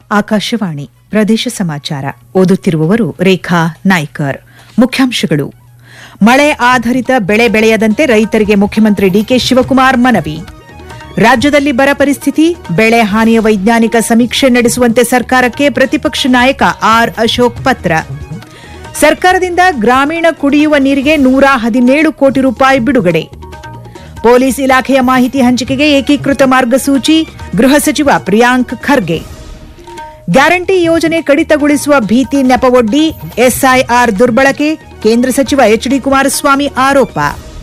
ಆಕಾಶವಾಣಿ ಪ್ರದೇಶ ಸಮಾಚಾರ ಓದುತ್ತಿರುವವರು ರೇಖಾ ನಾಯ್ಕರ್ ಮುಖ್ಯಾಂಶಗಳು ಮಳೆ ಆಧಾರಿತ ಬೆಳೆ ಬೆಳೆಯದಂತೆ ರೈತರಿಗೆ ಮುಖ್ಯಮಂತ್ರಿ ಡಿಕೆ ಶಿವಕುಮಾರ್ ಮನವಿ ರಾಜ್ಯದಲ್ಲಿ ಬರ ಪರಿಸ್ಥಿತಿ ಬೆಳೆ ಹಾನಿಯ ವೈಜ್ಞಾನಿಕ ಸಮೀಕ್ಷೆ ನಡೆಸುವಂತೆ ಸರ್ಕಾರಕ್ಕೆ ಪ್ರತಿಪಕ್ಷ ನಾಯಕ ಆರ್ ಅಶೋಕ್ ಪತ್ರ ಸರ್ಕಾರದಿಂದ ಗ್ರಾಮೀಣ ಕುಡಿಯುವ ನೀರಿಗೆ ನೂರ ಹದಿನೇಳು ಕೋಟಿ ರೂಪಾಯಿ ಬಿಡುಗಡೆ ಪೊಲೀಸ್ ಇಲಾಖೆಯ ಮಾಹಿತಿ ಹಂಚಿಕೆಗೆ ಏಕೀಕೃತ ಮಾರ್ಗಸೂಚಿ ಗೃಹ ಸಚಿವ ಪ್ರಿಯಾಂಕ್ ಖರ್ಗೆ ಗ್ಯಾರಂಟಿ ಯೋಜನೆ ಕಡಿತಗೊಳಿಸುವ ಭೀತಿ ನೆಪವೊಡ್ಡಿ ಎಸ್ಐಆರ್ ದುರ್ಬಳಕೆ ಕೇಂದ್ರ ಸಚಿವ ಎಚ್ಡಿ ಕುಮಾರಸ್ವಾಮಿ ಆರೋಪ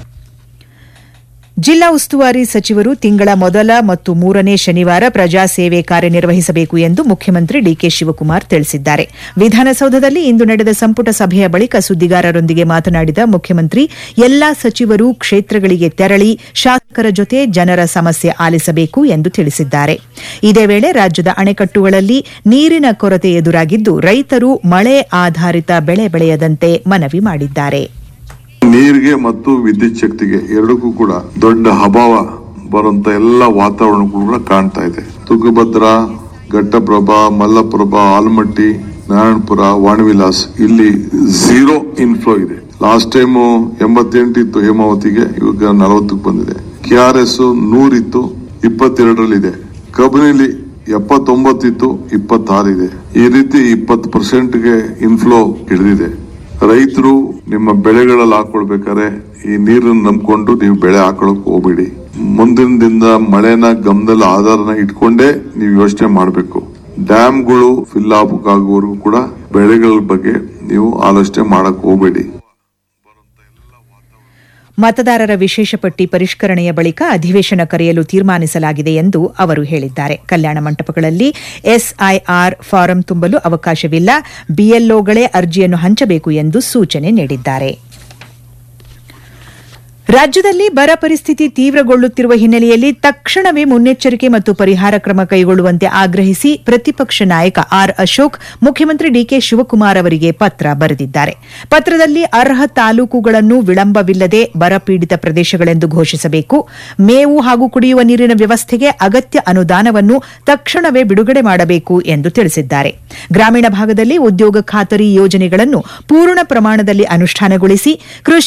ಜಿಲ್ಲಾ ಉಸ್ತುವಾರಿ ಸಚಿವರು ತಿಂಗಳ ಮೊದಲ ಮತ್ತು ಮೂರನೇ ಶನಿವಾರ ಪ್ರಜಾ ಸೇವೆ ಕಾರ್ಯನಿರ್ವಹಿಸಬೇಕು ಎಂದು ಮುಖ್ಯಮಂತ್ರಿ ಡಿಕೆ ಶಿವಕುಮಾರ್ ತಿಳಿಸಿದ್ದಾರೆ ವಿಧಾನಸೌಧದಲ್ಲಿ ಇಂದು ನಡೆದ ಸಂಪುಟ ಸಭೆಯ ಬಳಿಕ ಸುದ್ದಿಗಾರರೊಂದಿಗೆ ಮಾತನಾಡಿದ ಮುಖ್ಯಮಂತ್ರಿ ಎಲ್ಲಾ ಸಚಿವರು ಕ್ಷೇತ್ರಗಳಿಗೆ ತೆರಳಿ ಶಾಸಕರ ಜೊತೆ ಜನರ ಸಮಸ್ಯೆ ಆಲಿಸಬೇಕು ಎಂದು ತಿಳಿಸಿದ್ದಾರೆ ಇದೇ ವೇಳೆ ರಾಜ್ಯದ ಅಣೆಕಟ್ಟುಗಳಲ್ಲಿ ನೀರಿನ ಕೊರತೆ ಎದುರಾಗಿದ್ದು ರೈತರು ಮಳೆ ಆಧಾರಿತ ಬೆಳೆ ಬೆಳೆಯದಂತೆ ಮನವಿ ಮಾಡಿದ್ದಾರೆ ನೀರಿಗೆ ಮತ್ತು ವಿದ್ಯುತ್ ಶಕ್ತಿಗೆ ಎರಡಕ್ಕೂ ಕೂಡ ದೊಡ್ಡ ಅಭಾವ ಬರುವಂತ ಎಲ್ಲ ವಾತಾವರಣಗಳು ಕೂಡ ಕಾಣ್ತಾ ಇದೆ ತುಂಗಭದ್ರ ಘಟ್ಟಪ್ರಭಾ ಮಲ್ಲಪ್ರಭಾ ಆಲ್ಮಟ್ಟಿ ನಾರಾಯಣಪುರ ವಾಣವಿಲಾಸ್ ಇಲ್ಲಿ ಝೀರೋ ಇನ್ಫ್ಲೋ ಇದೆ ಲಾಸ್ಟ್ ಟೈಮ್ ಎಂಬತ್ತೆಂಟು ಇತ್ತು ಹೇಮಾವತಿಗೆ ಇವಾಗ ನಲವತ್ತಕ್ಕೆ ಬಂದಿದೆ ಕೆ ಆರ್ ಎಸ್ ನೂರಿತ್ತು ಇಪ್ಪತ್ತೆರಡರಲ್ಲಿದೆ ಕಬಿನಿಲಿ ಎಪ್ಪತ್ತೊಂಬತ್ತಿತ್ತು ಇಪ್ಪತ್ತಾರಿದೆ ಈ ರೀತಿ ಇಪ್ಪತ್ತು ಪರ್ಸೆಂಟ್ಗೆ ಇನ್ಫ್ಲೋ ಹಿಡಿದಿದೆ ರೈತರು ನಿಮ್ಮ ಬೆಳೆಗಳಲ್ಲಿ ಹಾಕೊಳ್ಬೇಕಾದ್ರೆ ಈ ನೀರನ್ನು ನಂಬ್ಕೊಂಡು ನೀವು ಬೆಳೆ ಹಾಕೊಳಕ್ ಹೋಗ್ಬೇಡಿ ಮುಂದಿನ ದಿನದ ಮಳೆನ ಗಮನದಲ್ಲಿ ಆಧಾರನ ಇಟ್ಕೊಂಡೇ ನೀವು ಯೋಚನೆ ಮಾಡಬೇಕು ಡ್ಯಾಮ್ಗಳು ಫಿಲ್ ಆಗೋವರೆಗೂ ಕೂಡ ಬೆಳೆಗಳ ಬಗ್ಗೆ ನೀವು ಆಲೋಚನೆ ಮಾಡಕ್ ಹೋಗ್ಬೇಡಿ ಮತದಾರರ ವಿಶೇಷ ಪಟ್ಟಿ ಪರಿಷ್ಕರಣೆಯ ಬಳಿಕ ಅಧಿವೇಶನ ಕರೆಯಲು ತೀರ್ಮಾನಿಸಲಾಗಿದೆ ಎಂದು ಅವರು ಹೇಳಿದ್ದಾರೆ ಕಲ್ಯಾಣ ಮಂಟಪಗಳಲ್ಲಿ ಎಸ್ಐಆರ್ ಫಾರಂ ತುಂಬಲು ಅವಕಾಶವಿಲ್ಲ ಬಿಎಲ್ಒಗಳೇ ಅರ್ಜಿಯನ್ನು ಹಂಚಬೇಕು ಎಂದು ಸೂಚನೆ ನೀಡಿದ್ದಾರೆ ರಾಜ್ಯದಲ್ಲಿ ಬರ ಪರಿಸ್ಥಿತಿ ತೀವ್ರಗೊಳ್ಳುತ್ತಿರುವ ಹಿನ್ನೆಲೆಯಲ್ಲಿ ತಕ್ಷಣವೇ ಮುನ್ನೆಚ್ಚರಿಕೆ ಮತ್ತು ಪರಿಹಾರ ಕ್ರಮ ಕೈಗೊಳ್ಳುವಂತೆ ಆಗ್ರಹಿಸಿ ಪ್ರತಿಪಕ್ಷ ನಾಯಕ ಆರ್ ಅಶೋಕ್ ಮುಖ್ಯಮಂತ್ರಿ ಡಿಕೆ ಶಿವಕುಮಾರ್ ಅವರಿಗೆ ಪತ್ರ ಬರೆದಿದ್ದಾರೆ ಪತ್ರದಲ್ಲಿ ಅರ್ಹ ತಾಲೂಕುಗಳನ್ನು ವಿಳಂಬವಿಲ್ಲದೆ ಬರಪೀಡಿತ ಪ್ರದೇಶಗಳೆಂದು ಘೋಷಿಸಬೇಕು ಮೇವು ಹಾಗೂ ಕುಡಿಯುವ ನೀರಿನ ವ್ಯವಸ್ಥೆಗೆ ಅಗತ್ಯ ಅನುದಾನವನ್ನು ತಕ್ಷಣವೇ ಬಿಡುಗಡೆ ಮಾಡಬೇಕು ಎಂದು ತಿಳಿಸಿದ್ದಾರೆ ಗ್ರಾಮೀಣ ಭಾಗದಲ್ಲಿ ಉದ್ಯೋಗ ಖಾತರಿ ಯೋಜನೆಗಳನ್ನು ಪೂರ್ಣ ಪ್ರಮಾಣದಲ್ಲಿ ಅನುಷ್ಠಾನಗೊಳಿಸಿ ಕೃಷಿ